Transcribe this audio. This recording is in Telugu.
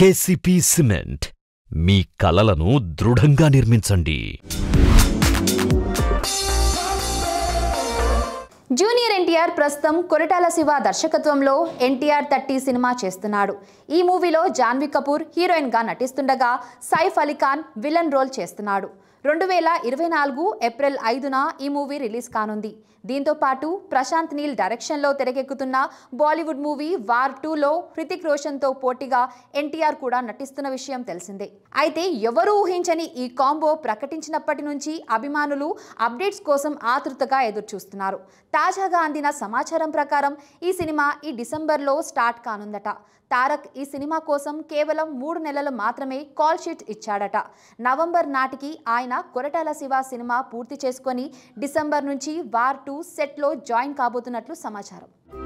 కేసీపీ సిమెంట్ మీ కలలను దృఢంగా నిర్మించండి జూనియర్ ఎన్టీఆర్ ప్రస్తుతం కొరటాల శివ దర్శకత్వంలో ఎన్టీఆర్ థర్టీ సినిమా చేస్తున్నాడు ఈ మూవీలో జాన్వీ కపూర్ హీరోయిన్గా నటిస్తుండగా సైఫ్ అలీ ఖాన్ విలన్ రోల్ చేస్తున్నాడు రెండు వేల ఇరవై నాలుగు ఏప్రిల్ ఐదున ఈ మూవీ రిలీజ్ కానుంది దీంతో పాటు ప్రశాంత్ నీల్ డైరెక్షన్లో తెరకెక్కుతున్న బాలీవుడ్ మూవీ వార్ టూలో హృతిక్ రోషన్తో పోటీగా ఎన్టీఆర్ కూడా నటిస్తున్న విషయం తెలిసిందే అయితే ఎవరూ ఊహించని ఈ కాంబో ప్రకటించినప్పటి నుంచి అభిమానులు అప్డేట్స్ కోసం ఆతృతగా ఎదురుచూస్తున్నారు తాజాగా అందిన సమాచారం ప్రకారం ఈ సినిమా ఈ డిసెంబర్లో స్టార్ట్ కానుందట తారక్ ఈ సినిమా కోసం కేవలం మూడు నెలలు మాత్రమే కాల్ షీట్ ఇచ్చాడట నవంబర్ నాటికి ఆయన కొరటాల శివ సినిమా పూర్తి చేసుకొని డిసెంబర్ నుంచి వార్ టూ సెట్లో జాయిన్ కాబోతున్నట్లు సమాచారం